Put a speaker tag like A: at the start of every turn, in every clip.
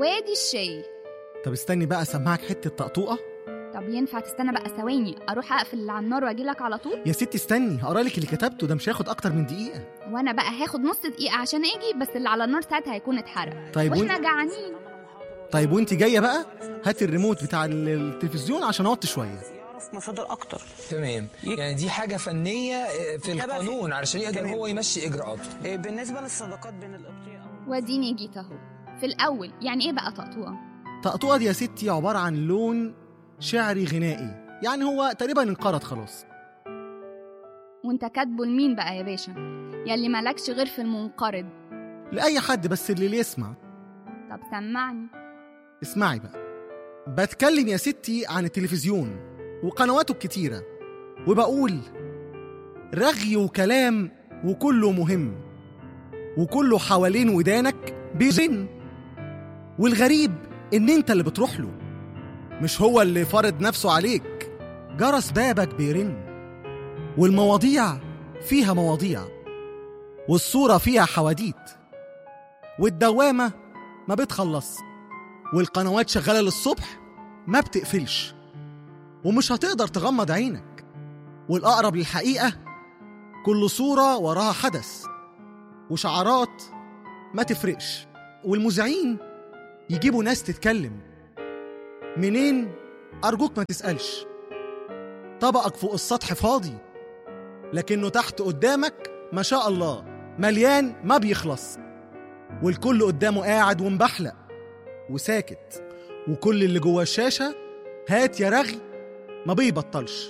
A: وادي الشاي
B: طب استني بقى اسمعك حته طقطوقه
A: طب ينفع تستنى بقى ثواني اروح اقفل اللي على النار واجيلك على طول
B: يا ستي استني هقرا لك اللي كتبته ده مش هياخد اكتر من دقيقه
A: وانا بقى هاخد نص دقيقه عشان اجي بس اللي على النار ساعتها هيكون اتحرق
B: طيب
A: واحنا
B: وانت
A: جعانين
B: طيب وانت جايه بقى هاتي الريموت بتاع ال- التلفزيون عشان اوطي شويه
C: يعرف مصادر اكتر
D: تمام يعني دي حاجة فنية آه، في القانون علشان يقدر
C: تمام.
D: هو يمشي إجراءاته
C: إيه، بالنسبه للصداقات بين القبطيه أو-
A: واديني جيت اهو في الاول يعني ايه بقى طقطوقه
B: طقطوقه دي يا ستي عباره عن لون شعري غنائي يعني هو تقريبا انقرض خلاص
A: وانت كاتبه لمين بقى يا باشا ياللي مالكش غير في المنقرض
B: لاي حد بس اللي يسمع
A: طب سمعني
B: اسمعي بقى بتكلم يا ستي عن التلفزيون وقنواته الكتيرة وبقول رغي وكلام وكله مهم وكله حوالين ودانك بيرن والغريب ان انت اللي بتروح له مش هو اللي فرض نفسه عليك جرس بابك بيرن والمواضيع فيها مواضيع والصورة فيها حواديت والدوامة ما بتخلص والقنوات شغالة للصبح ما بتقفلش ومش هتقدر تغمض عينك والأقرب للحقيقة كل صورة وراها حدث وشعارات ما تفرقش والمذيعين يجيبوا ناس تتكلم منين أرجوك ما تسألش طبقك فوق السطح فاضي لكنه تحت قدامك ما شاء الله مليان ما بيخلص والكل قدامه قاعد ومبحلق وساكت وكل اللي جوه الشاشة هات يا رغي ما بيبطلش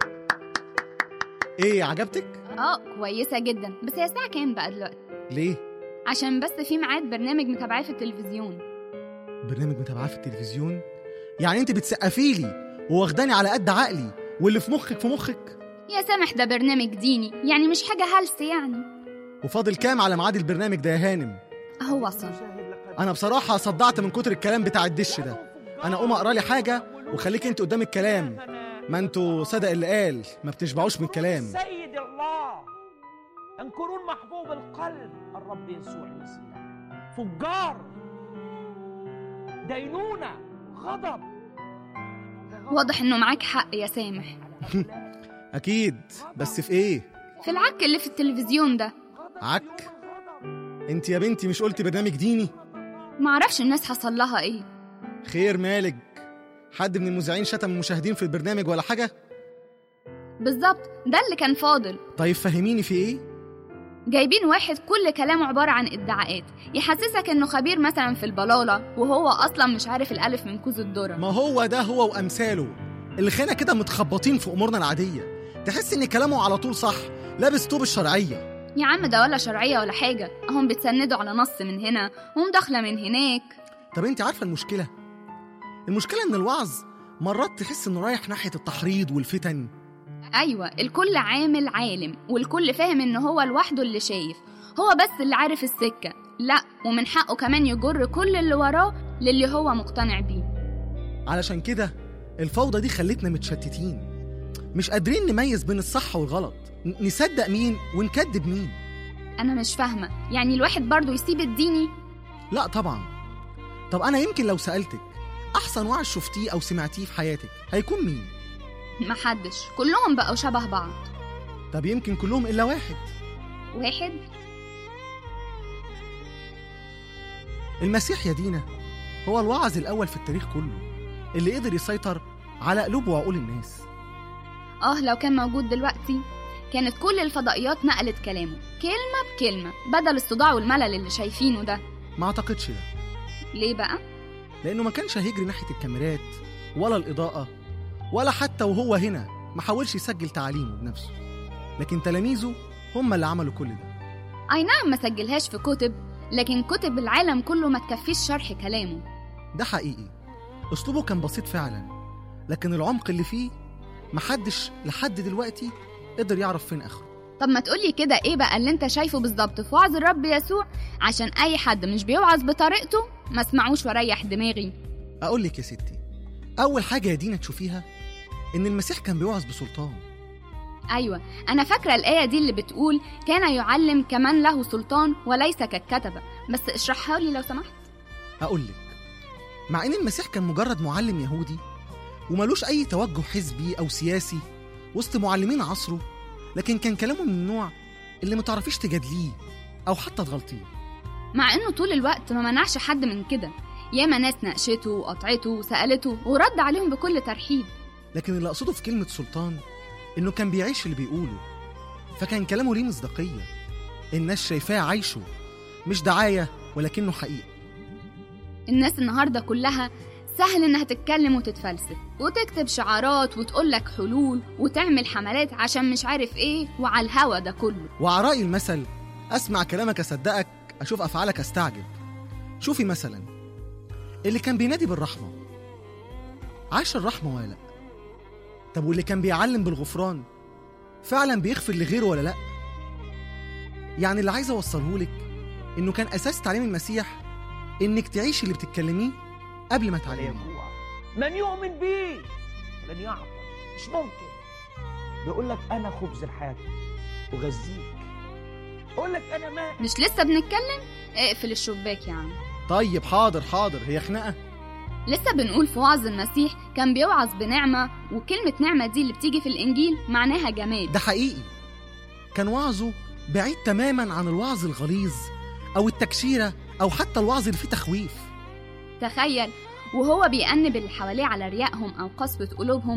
B: ايه عجبتك؟
A: اه كويسه جدا بس هي الساعه كام بقى دلوقتي
B: ليه؟
A: عشان بس في ميعاد برنامج متابعاه في التلفزيون
B: برنامج متابعاه في التلفزيون يعني انت بتسقفي لي وواخداني على قد عقلي واللي في مخك في مخك
A: يا سامح ده برنامج ديني يعني مش حاجه هلس يعني
B: وفاضل كام على ميعاد البرنامج ده يا هانم
A: هو وصل
B: انا بصراحة صدعت من كتر الكلام بتاع الدش ده انا اقوم اقرا لي حاجة وخليك انت قدام الكلام ما انتوا صدق اللي قال ما بتشبعوش من الكلام
E: سيد الله انكرون محبوب القلب الرب يسوع المسيح فجار دينونة غضب
A: واضح انه معاك حق يا سامح
B: اكيد بس في ايه
A: في العك اللي في التلفزيون ده
B: عك انت يا بنتي مش قلتي برنامج ديني
A: معرفش الناس حصل لها ايه
B: خير مالك حد من المذيعين شتم المشاهدين في البرنامج ولا حاجة
A: بالظبط ده اللي كان فاضل
B: طيب فهميني في ايه
A: جايبين واحد كل كلامه عبارة عن ادعاءات يحسسك انه خبير مثلا في البلالة وهو اصلا مش عارف الالف من كوز الذرة
B: ما هو ده هو وامثاله اللي خينا كده متخبطين في امورنا العادية تحس ان كلامه على طول صح لابس طوب الشرعية
A: يا عم ده ولا شرعية ولا حاجة اهم بتسندوا على نص من هنا ومداخلة من هناك
B: طب انت عارفة المشكلة المشكلة ان الوعظ مرات تحس انه رايح ناحية التحريض والفتن
A: ايوه الكل عامل عالم والكل فاهم ان هو لوحده اللي شايف هو بس اللي عارف السكة لا ومن حقه كمان يجر كل اللي وراه للي هو مقتنع بيه
B: علشان كده الفوضى دي خلتنا متشتتين مش قادرين نميز بين الصح والغلط ن- نصدق مين ونكذب مين
A: انا مش فاهمة يعني الواحد برضه يسيب الديني
B: لا طبعا طب انا يمكن لو سألتك احسن وعظ شفتيه او سمعتيه في حياتك هيكون مين
A: محدش كلهم بقوا شبه بعض
B: طب يمكن كلهم الا واحد
A: واحد
B: المسيح يا دينا هو الوعظ الاول في التاريخ كله اللي قدر يسيطر على قلوب وعقول الناس
A: اه لو كان موجود دلوقتي كانت كل الفضائيات نقلت كلامه كلمة بكلمة بدل الصداع والملل اللي شايفينه ده
B: ما اعتقدش ده
A: ليه بقى؟
B: لانه ما كانش هيجري ناحيه الكاميرات ولا الاضاءه ولا حتى وهو هنا ما حاولش يسجل تعاليمه بنفسه لكن تلاميذه هم اللي عملوا كل ده
A: أي نعم ما سجلهاش في كتب لكن كتب العالم كله ما تكفيش شرح كلامه
B: ده حقيقي اسلوبه كان بسيط فعلا لكن العمق اللي فيه محدش لحد دلوقتي قدر يعرف فين اخره
A: طب ما تقولي كده ايه بقى اللي انت شايفه بالظبط في وعظ الرب يسوع عشان اي حد مش بيوعظ بطريقته ما اسمعوش واريح دماغي
B: اقول لك يا ستي اول حاجه يا دينا تشوفيها ان المسيح كان بيوعظ بسلطان
A: ايوه انا فاكره الايه دي اللي بتقول كان يعلم كمن له سلطان وليس كالكتبه بس اشرحها لي لو سمحت
B: اقول لك مع إن المسيح كان مجرد معلم يهودي وملوش أي توجه حزبي أو سياسي وسط معلمين عصره لكن كان كلامه من النوع اللي متعرفيش تجادليه أو حتى تغلطيه
A: مع إنه طول الوقت ما منعش حد من كده ياما ناس ناقشته وقطعته وسألته ورد عليهم بكل ترحيب
B: لكن اللي أقصده في كلمة سلطان إنه كان بيعيش اللي بيقوله فكان كلامه ليه مصداقية الناس شايفاه عايشه مش دعاية ولكنه حقيقة
A: الناس النهاردة كلها سهل إنها تتكلم وتتفلسف وتكتب شعارات وتقولك حلول وتعمل حملات عشان مش عارف إيه وعلى الهوا ده كله
B: وعلى رأي المثل أسمع كلامك أصدقك أشوف أفعالك أستعجب شوفي مثلا اللي كان بينادي بالرحمة عاش الرحمة ولا لأ طب واللي كان بيعلم بالغفران فعلا بيغفر لغيره ولا لأ يعني اللي عايز أوصله لك إنه كان أساس تعليم المسيح إنك تعيشي اللي بتتكلميه قبل ما
E: لا
B: تعلميه
E: يجوع من يؤمن بي لن يعطش مش ممكن بيقول لك انا خبز الحياه اغذيك اقول لك انا ماء
A: مش لسه بنتكلم اقفل الشباك يعني
B: طيب حاضر حاضر هي خناقة
A: لسه بنقول في وعظ المسيح كان بيوعظ بنعمة وكلمة نعمة دي اللي بتيجي في الإنجيل معناها جمال
B: ده حقيقي كان وعظه بعيد تماما عن الوعظ الغليظ أو التكشيرة أو حتى الوعظ اللي فيه تخويف
A: تخيل وهو بيأنب اللي حواليه على ريائهم أو قسوة قلوبهم